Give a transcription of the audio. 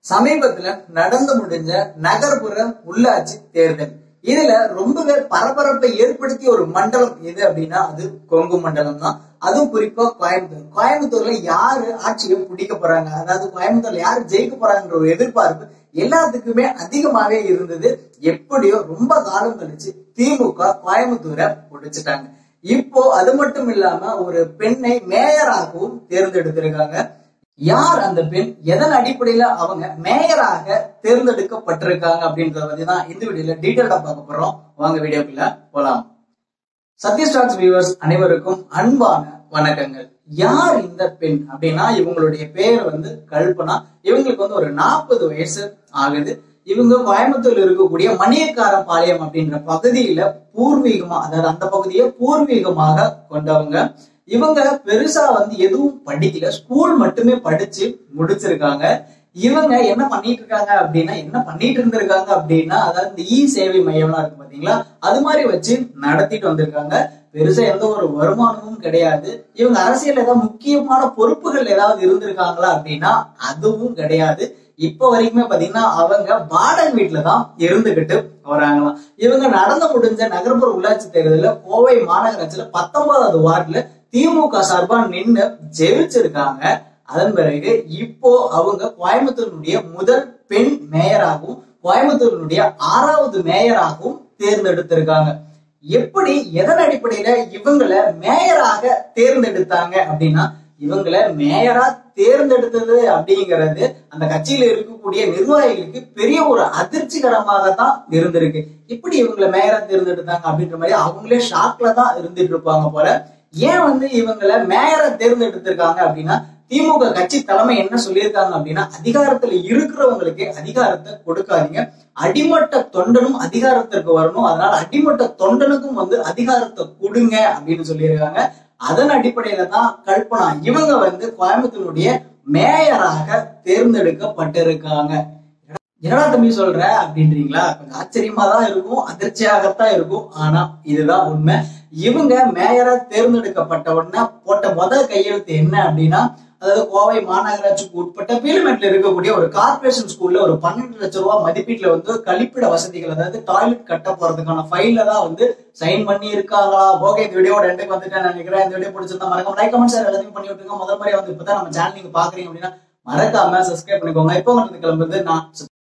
சமீபத்துல நடந்து முடிஞ்ச நகர்ப்புற உள்ளாட்சி தேர்தல் இதுல ரொம்பவே பரபரப்பை ஏற்படுத்திய ஒரு மண்டலம் எது அப்படின்னா அது கொங்கு மண்டலம் தான் அதுவும் குறிப்பா கோயம்புத்தூர் கோயம்புத்தூர்ல யாரு ஆட்சியை பிடிக்க போறாங்க அதாவது கோயம்புத்தூர்ல யாரு ஜெயிக்க போறாங்கன்ற ஒரு எதிர்பார்ப்பு எல்லாத்துக்குமே அதிகமாவே இருந்தது எப்படியோ ரொம்ப காலம் கழிச்சு திமுக கோயம்புத்தூரை பிடிச்சிட்டாங்க இப்போ அது மட்டும் இல்லாம ஒரு பெண்ணை மேயராகவும் தேர்ந்தெடுத்திருக்காங்க யார் அந்த பெண் எதன் அடிப்படையில அவங்க மேயராக தேர்ந்தெடுக்கப்பட்டிருக்காங்க அப்படின்றத பத்தி தான் இந்த வீடியோல டீட்டெயிலா பார்க்க போறோம் வாங்க வீடியோக்குள்ள போலாம் சத்யஸ்டாக்ஸ் வியூவர்ஸ் அனைவருக்கும் அன்பான வணக்கங்கள் யார் இந்த பெண் அப்படின்னா இவங்களுடைய பேர் வந்து கல்பனா இவங்களுக்கு வந்து ஒரு நாற்பது வயசு ஆகுது இவங்க கோயம்புத்தூர்ல இருக்கக்கூடிய மணியக்காரம் பாளையம் அப்படின்ற பகுதியில பூர்வீகமா அதாவது அந்த பகுதியை பூர்வீகமாக கொண்டவங்க இவங்க பெருசா வந்து எதுவும் படிக்கல ஸ்கூல் மட்டுமே படிச்சு முடிச்சிருக்காங்க இவங்க என்ன பண்ணிட்டு இருக்காங்க அப்படின்னா என்ன பண்ணிட்டு இருந்திருக்காங்க அப்படின்னா அதாவது இந்த இ சேவை மையம்லாம் இருக்கு பாத்தீங்களா அது மாதிரி வச்சு நடத்திட்டு வந்திருக்காங்க பெருசா எந்த ஒரு வருமானமும் கிடையாது இவங்க அரசியல் ஏதாவது முக்கியமான பொறுப்புகள் ஏதாவது இருந்திருக்காங்களா அப்படின்னா அதுவும் கிடையாது இப்ப வரைக்குமே பாத்தீங்கன்னா அவங்க வாடகை வீட்டுல தான் இருந்துகிட்டு வராங்களாம் இவங்க நடந்து முடிஞ்ச நகர்ப்புற உள்ளாட்சி தேர்தலில் கோவை மாநகராட்சியில பத்தொன்பதாவது வார்டுல திமுக சார்பா நின்று ஜெயிச்சிருக்காங்க அதன் பிறகு இப்போ அவங்க கோயம்புத்தூருடைய முதல் பெண் மேயராகவும் கோயம்புத்தூருடைய ஆறாவது மேயராகவும் தேர்ந்தெடுத்திருக்காங்க எப்படி எதன் அடிப்படையில இவங்களை மேயராக தேர்ந்தெடுத்தாங்க அப்படின்னா இவங்களை மேயரா தேர்ந்தெடுத்தது அப்படிங்கிறது அந்த கட்சியில இருக்கக்கூடிய நிர்வாகிகளுக்கு பெரிய ஒரு அதிர்ச்சிகரமாக தான் இருந்திருக்கு இப்படி இவங்களை மேயரா தேர்ந்தெடுத்தாங்க அப்படின்ற மாதிரி அவங்களே ஷாக்ல தான் இருந்துட்டு இருப்பாங்க போல ஏன் வந்து இவங்களை மேயரா தேர்ந்தெடுத்திருக்காங்க அப்படின்னா திமுக கட்சி தலைமை என்ன சொல்லியிருக்காங்க அப்படின்னா அதிகாரத்துல இருக்கிறவங்களுக்கு அதிகாரத்தை கொடுக்காதீங்க அடிமட்ட தொண்டனும் அதிகாரத்திற்கு வரணும் அதனால அடிமட்ட தொண்டனுக்கும் வந்து அதிகாரத்தை கொடுங்க அப்படின்னு சொல்லியிருக்காங்க அதன் அடிப்படையில தான் கல்பனா இவங்க வந்து கோயம்புத்தூருடைய மேயராக தேர்ந்தெடுக்கப்பட்டிருக்காங்க என்னடா தம்பி சொல்ற அப்படின்றீங்களா கொஞ்சம் ஆச்சரியமா தான் இருக்கும் அதிர்ச்சியாகத்தான் இருக்கும் ஆனா இதுதான் உண்மை இவங்க மேயரா தேர்ந்தெடுக்கப்பட்ட உடனே போட்ட முதல் கையெழுத்து என்ன அப்படின்னா அதாவது கோவை மாநகராட்சிக்கு உட்பட்ட பீலமெட்ல இருக்கக்கூடிய ஒரு கார்பரேஷன் ஸ்கூல்ல ஒரு பன்னெண்டு லட்சம் ரூபாய் மதிப்பீட்டுல வந்து கழிப்பிட வசதிகள் அதாவது டாய்லெட் கட்ட போறதுக்கான ஃபைல தான் வந்து சைன் பண்ணி இருக்காங்களா ஓகே இந்த வீடியோட எண்டுக்கு வந்துட்டேன் நினைக்கிறேன் இந்த வீடியோ பிடிச்சிருந்தா மறக்காம லைக் கமெண்ட் ஷேர் எல்லாத்தையும் பண்ணி விட்டுருங்க முதல் முறை வந்து இப்பதான் நம்ம சேனல் நீங்க பாக்குறீங்க அப்படின்னா மறக்காம சப்ஸ்கிரைப் பண்ணிக்கோங்க இப்போ வந்து கிளம்புறது நான்